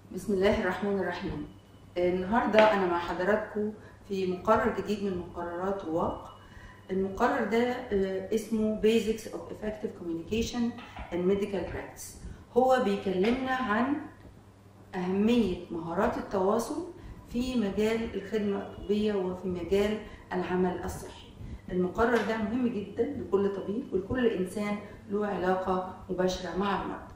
بسم الله الرحمن الرحيم النهارده انا مع حضراتكم في مقرر جديد من مقررات رواق المقرر ده آه، اسمه Basics of Effective Communication and Medical Practice هو بيكلمنا عن أهمية مهارات التواصل في مجال الخدمة الطبية وفي مجال العمل الصحي المقرر ده مهم جدا لكل طبيب ولكل إنسان له علاقة مباشرة مع المرضى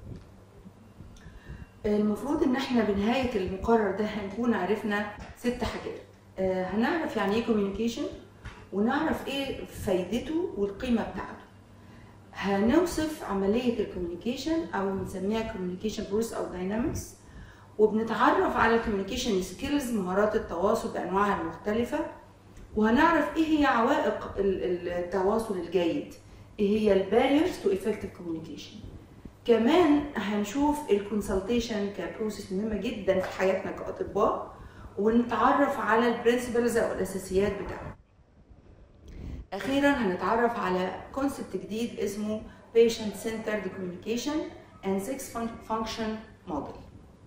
المفروض ان احنا بنهايه المقرر ده هنكون عرفنا ست حاجات آه، هنعرف يعني ايه كوميونيكيشن ونعرف ايه فايدته والقيمه بتاعته هنوصف عمليه الكوميونيكيشن او بنسميها كوميونيكيشن بروس او داينامكس وبنتعرف على الكوميونيكيشن سكيلز مهارات التواصل بانواعها المختلفه وهنعرف ايه هي عوائق ال- ال- التواصل الجيد ايه هي الباريرز تو effective communication كمان هنشوف الكونسلتيشن كبروسيس مهمه جدا في حياتنا كاطباء ونتعرف على البرنسبلز او الاساسيات بتاعها اخيرا هنتعرف على كونسبت جديد اسمه patient centered communication and six fun- function model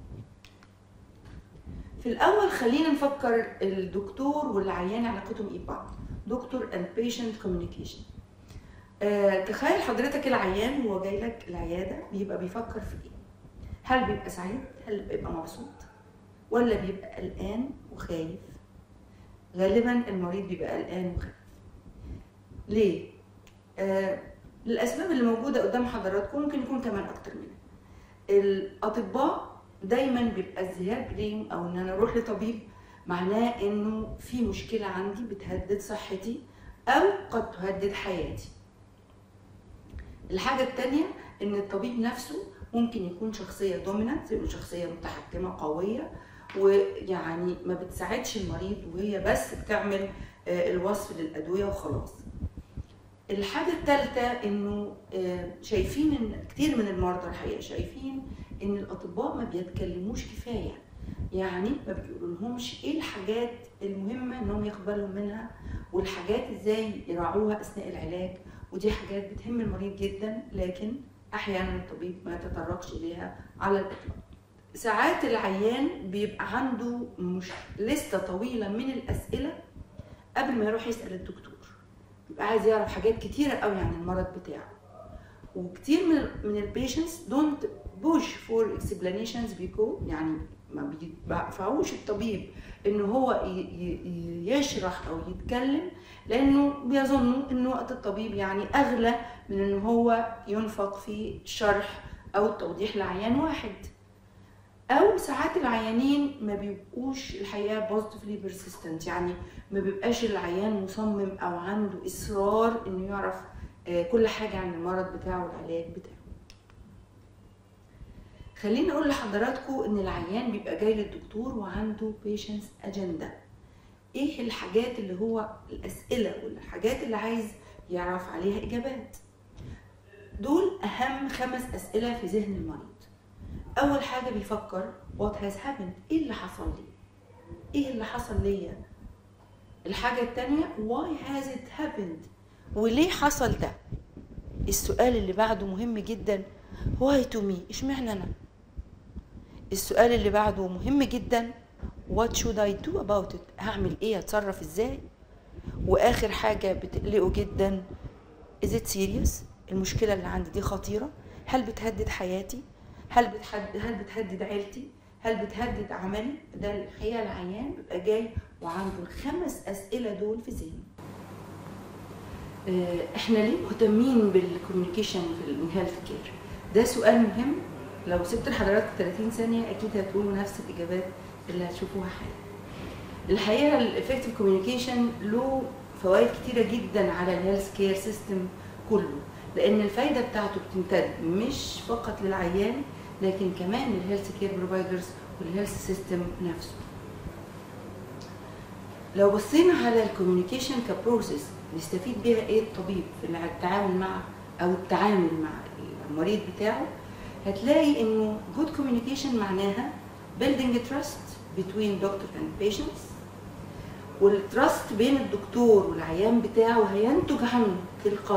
في الاول خلينا نفكر الدكتور والعيان علاقتهم ايه ببعض دكتور and patient communication آه، تخيل حضرتك العيان وهو جاي لك العياده بيبقى بيفكر في ايه؟ هل بيبقى سعيد؟ هل بيبقى مبسوط؟ ولا بيبقى قلقان وخايف؟ غالبا المريض بيبقى قلقان وخايف. ليه؟ آه الاسباب اللي موجوده قدام حضراتكم ممكن يكون كمان اكتر منها. الاطباء دايما بيبقى الذهاب ليهم او ان انا اروح لطبيب معناه انه في مشكله عندي بتهدد صحتي او قد تهدد حياتي. الحاجة التانية إن الطبيب نفسه ممكن يكون شخصية دومينانت شخصية متحكمة قوية ويعني ما بتساعدش المريض وهي بس بتعمل آه، الوصف للأدوية وخلاص. الحاجة الثالثة إنه آه، شايفين إن كتير من المرضى الحقيقة شايفين إن الأطباء ما بيتكلموش كفاية. يعني ما بيقولوا لهمش إيه الحاجات المهمة إنهم ياخدوا بالهم منها والحاجات إزاي يراعوها أثناء العلاج ودي حاجات بتهم المريض جدا لكن احيانا الطبيب ما يتطرقش اليها على الاطلاق ساعات العيان بيبقى عنده مش لسته طويله من الاسئله قبل ما يروح يسال الدكتور بيبقى عايز يعرف حاجات كتيره قوي عن المرض بتاعه وكتير من من البيشنتس دونت بوش فور اكسبلانيشنز بيكو يعني ما بيدفعوش الطبيب ان هو ي- ي- يشرح او يتكلم لانه بيظنوا ان وقت الطبيب يعني اغلى من ان هو ينفق في شرح او توضيح لعيان واحد او ساعات العيانين ما بيبقوش الحقيقه بوزيتيفلي بيرسيستنت يعني ما بيبقاش العيان مصمم او عنده اصرار انه يعرف آه، كل حاجه عن المرض بتاعه والعلاج بتاعه خليني اقول لحضراتكم ان العيان بيبقى جاي للدكتور وعنده بيشنس اجنده ايه الحاجات اللي هو الاسئله والحاجات اللي عايز يعرف عليها اجابات دول اهم خمس اسئله في ذهن المريض اول حاجه بيفكر what has happened ايه اللي حصل لي ايه اللي حصل ليا الحاجه التانية why has it happened وليه حصل ده السؤال اللي بعده مهم جدا why to me اشمعنى انا السؤال اللي بعده مهم جدا what should I do about it هعمل ايه اتصرف ازاي واخر حاجه بتقلقه جدا is it serious المشكله اللي عندي دي خطيره هل بتهدد حياتي هل بتهدد هل بتهدد عيلتي هل بتهدد عملي ده الحقيقه العيان بيبقى جاي وعنده الخمس اسئله دول في ذهنه آه، احنا ليه مهتمين بالكوميونيكيشن في الهيلث كير ده سؤال مهم لو سبت لحضراتكم 30 ثانيه اكيد هتقولوا نفس الاجابات اللي هتشوفوها حالا الحقيقه الافكتيف كوميونيكيشن له فوائد كتيره جدا على الهيلث كير سيستم كله لان الفايده بتاعته بتمتد مش فقط للعيان لكن كمان للهيلث كير بروفايدرز والهيلث سيستم نفسه لو بصينا على الكوميونيكيشن كبروسيس نستفيد بيها ايه الطبيب في التعامل مع او التعامل مع المريض بتاعه هتلاقي انه good communication معناها building a trust between doctor and patients والتراست بين الدكتور والعيان بتاعه هينتج عنه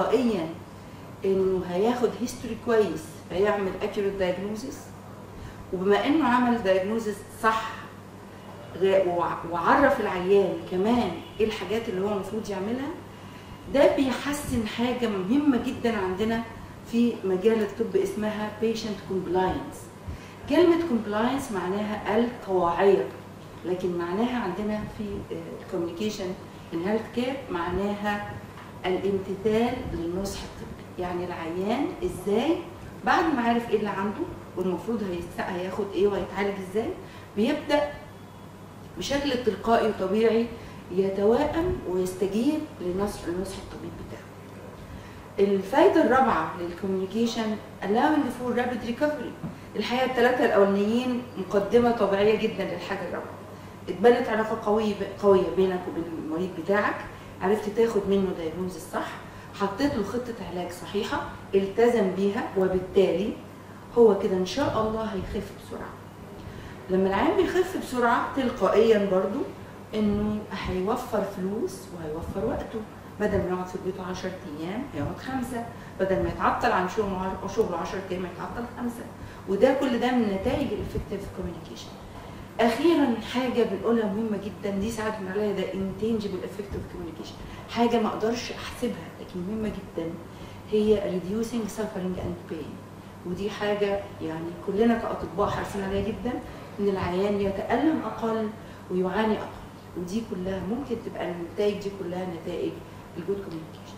تلقائيا انه هياخد هيستوري كويس فيعمل accurate diagnosis وبما انه عمل دايجنوزس صح غ- وع- وعرف العيان كمان ايه الحاجات اللي هو المفروض يعملها ده بيحسن حاجه مهمه جدا عندنا في مجال الطب اسمها patient compliance كلمة compliance معناها الطواعية لكن معناها عندنا في الكوميونيكيشن ان هيلث كير معناها الامتثال للنصح الطبي يعني العيان ازاي بعد ما عرف ايه اللي عنده والمفروض هيست- هياخد ايه وهيتعالج ازاي بيبدا بشكل تلقائي وطبيعي يتوائم ويستجيب لنصح النصح الطبيب بتاعه الفايده الرابعه للكوميونيكيشن allowing for rapid recovery الحقيقه الثلاثه الاولانيين مقدمه طبيعيه جدا للحاجه الرابعه اتبنت علاقه قويه قويه بينك وبين المريض بتاعك عرفت تاخد منه دايجنوز الصح حطيت له خطه علاج صحيحه التزم بيها وبالتالي هو كده ان شاء الله هيخف بسرعه لما العيان بيخف بسرعه تلقائيا برضو انه هيوفر فلوس وهيوفر وقته بدل ما يقعد في البيت 10 ايام هيقعد خمسه بدل ما يتعطل عن شغله شغله 10 ايام يتعطل خمسه وده كل ده من نتائج الافكتيف كوميونيكيشن اخيرا حاجه بنقولها مهمه جدا دي ساعات بنقول عليها ده انتنجبل افكتيف كوميونيكيشن حاجه ما اقدرش احسبها لكن مهمه جدا هي reducing suffering and pain ودي حاجه يعني كلنا كاطباء حريصين عليها جدا ان العيان يتالم اقل ويعاني اقل ودي كلها ممكن تبقى النتائج دي كلها نتائج الجود كوميونيكيشن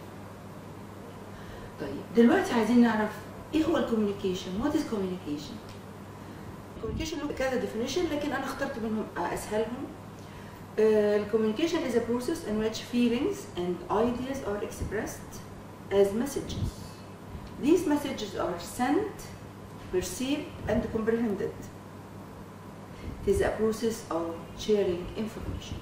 طيب دلوقتي عايزين نعرف ايه هو الكوميونيكيشن وات از كوميونيكيشن الكوميونيكيشن له كذا ديفينيشن لكن انا اخترت منهم اسهلهم الكوميونيكيشن is a process in which feelings and ideas are expressed as messages these messages are sent perceived and comprehended it is a process of sharing information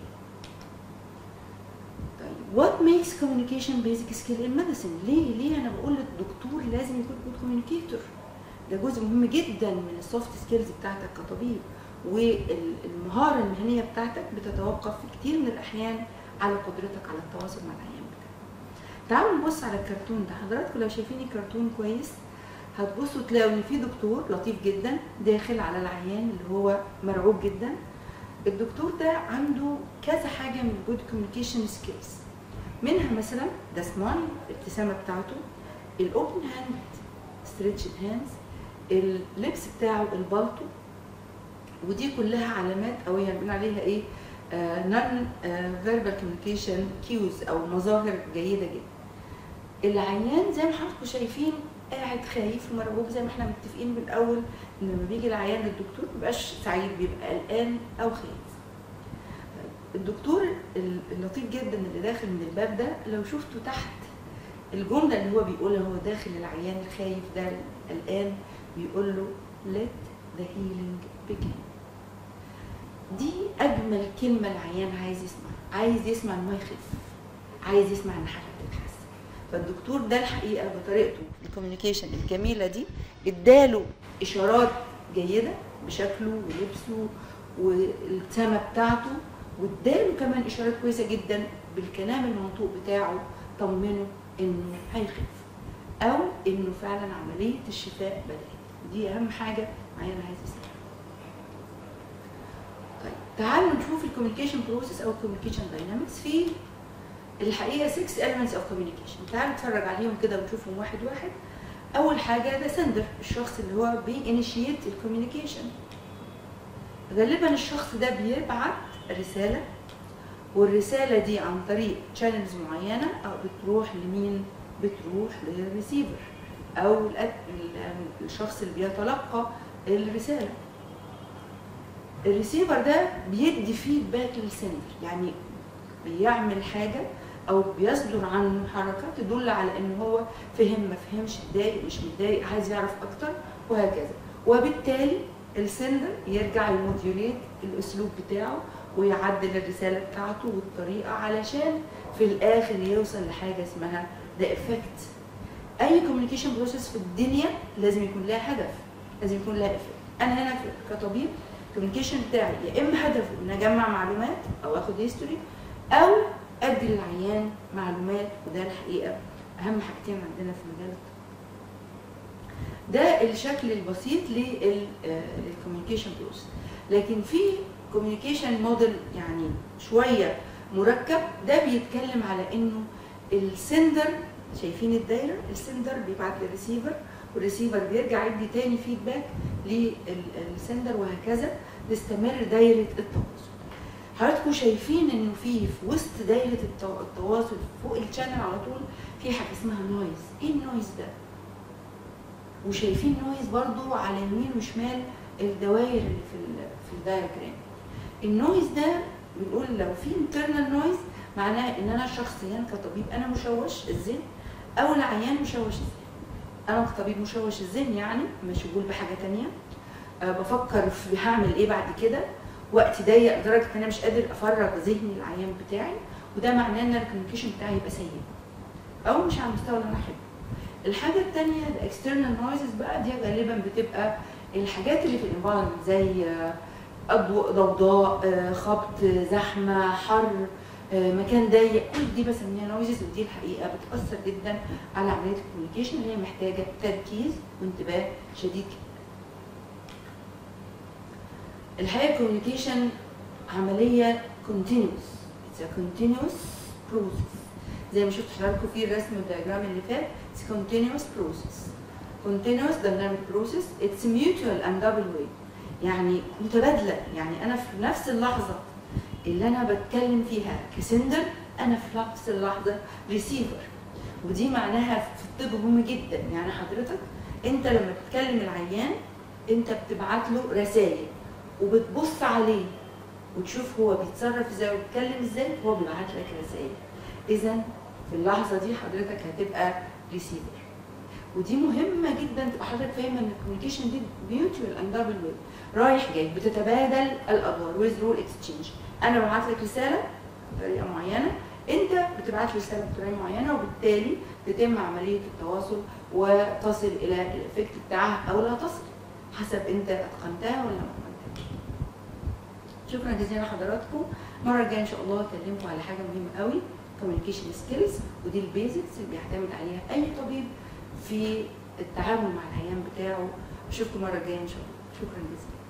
طيب what makes communication basic skill in medicine ليه ليه انا بقول للدكتور لازم يكون good communicator ده جزء مهم جدا من السوفت سكيلز بتاعتك كطبيب والمهاره المهنيه بتاعتك بتتوقف في كتير من الاحيان على قدرتك على التواصل مع العيان بتاعك تعالوا نبص على الكرتون ده حضراتكم لو شايفين الكرتون كويس هتبصوا تلاقوا ان في دكتور لطيف جدا داخل على العيان اللي هو مرعوب جدا الدكتور ده عنده كذا حاجه من الجود كوميونيكيشن سكيلز منها مثلا ده سمايل الابتسامه بتاعته الاوبن هاند ستريتش هاندز اللبس بتاعه البلطو ودي كلها علامات او يعني بنقول عليها ايه نون فيربال كوميونيكيشن كيوز او مظاهر جيده جدا العيان زي ما حضراتكم شايفين قاعد خايف ومرعوب زي ما احنا متفقين من الاول ان لما بيجي العيان للدكتور ما بيبقاش سعيد بيبقى قلقان او خايف الدكتور اللطيف جدا اللي داخل من الباب ده لو شفته تحت الجمله اللي هو بيقولها هو داخل العيان الخايف ده القلقان بيقول له let the healing begin دي اجمل كلمه العيان عايز يسمعها عايز يسمع ان هو يخف عايز يسمع ان حاجه تتحسن فالدكتور ده الحقيقه بطريقته الكوميونيكيشن الجميله دي اداله اشارات جيده بشكله ولبسه والسمه بتاعته واداله كمان اشارات كويسه جدا بالكلام المنطوق بتاعه طمنه انه هيخف او انه فعلا عمليه الشفاء بدات دي اهم حاجه معايا انا عايز اسمعها طيب تعالوا نشوف الكوميونيكيشن بروسيس او الكوميونيكيشن داينامكس في الحقيقه 6 elements اوف كوميونيكيشن تعالوا نتفرج عليهم كده ونشوفهم واحد واحد اول حاجه ده سندر الشخص اللي هو بينيشيت الكوميونيكيشن غالبا الشخص ده بيبعت رساله والرساله دي عن طريق شانلز معينه او بتروح لمين بتروح للريسيفر او الشخص اللي بيتلقى الرساله الريسيفر ده بيدي فيدباك للسندر يعني بيعمل حاجه او بيصدر عنه حركات تدل على ان هو فهم ما فهمش اتضايق مش متضايق عايز يعرف اكتر وهكذا وبالتالي السندر يرجع يموديوليت الاسلوب بتاعه ويعدل الرساله بتاعته والطريقه علشان في الاخر يوصل لحاجه اسمها ذا افكت اي كوميونيكيشن بروسيس في الدنيا لازم يكون لها هدف لازم يكون لها افكت انا هنا كطبيب الكوميونيكيشن بتاعي يا اما هدفه ان اجمع معلومات او اخد هيستوري او ادي للعيان معلومات وده الحقيقه اهم حاجتين عندنا في مجال الطب ده الشكل البسيط للكوميونيكيشن بروسيس لكن في كوميونيكيشن موديل يعني شويه مركب ده بيتكلم على انه السندر شايفين الدايره السندر بيبعت للريسيفر والريسيفر بيرجع يدي تاني فيدباك للسندر وهكذا تستمر دايره التواصل حضراتكم شايفين انه في في وسط دايره التو- التواصل فوق الشانل على طول في حاجه اسمها نويز ايه النويز ده وشايفين نويز برضو على يمين وشمال الدوائر اللي في ال في الدايجرام النويز ده بنقول لو في internal نويز معناه ان انا شخصيا كطبيب انا مشوش الذهن او العيان مشوش الذهن انا كطبيب مشوش الذهن يعني مشغول بحاجه تانية أه بفكر في هعمل ايه بعد كده وقت ضيق لدرجه ان انا مش قادر افرغ ذهني العيان بتاعي وده معناه ان الكوميونيكيشن بتاعي يبقى سيء او مش على المستوى اللي انا احبه الحاجه الثانيه الاكسترنال نويزز بقى دي غالبا بتبقى الحاجات اللي في الانفايرمنت زي آه، اضواء ضوضاء آه، خبط زحمه حر آه، مكان ضيق كل دي بسميها نويزز ودي الحقيقه بتاثر جدا على عمليه الكوميونيكيشن اللي هي محتاجه تركيز وانتباه شديد جدا الحقيقه الكوميونيكيشن عمليه continuous it's a continuous process زي ما شفت حضراتكم في الرسم الدياجرام اللي فات it's continuous process continuous dynamic process it's mutual and double way يعني متبادله يعني انا في نفس اللحظه اللي انا بتكلم فيها كسندر انا في نفس اللحظه ريسيفر ودي معناها في الطب مهم جدا يعني حضرتك انت لما تتكلم العيان انت بتبعت له رسائل وبتبص عليه وتشوف هو بيتصرف ازاي وبيتكلم ازاي هو بيبعت لك رسائل اذا في اللحظه دي حضرتك هتبقى ريسيفر ودي مهمه جدا تبقى حضرتك فاهمه ان الكوميونيكيشن دي ميوتوال اند دبل واي رايح جاي بتتبادل الادوار ويز رول اكسشينج انا ببعت لك رساله بطريقه معينه انت بتبعت لي رساله بطريقه معينه وبالتالي تتم عمليه التواصل وتصل الى الافكت بتاعها او لا تصل حسب انت اتقنتها ولا ما اتقنتهاش شكرا جزيلا لحضراتكم المره الجايه ان شاء الله اكلمكم على حاجه مهمه قوي كوميونيكيشن سكيلز ودي البيزكس اللي بيعتمد عليها اي طبيب في التعامل مع العيان بتاعه اشوفكم المره الجايه ان شاء الله شكرا جزيلا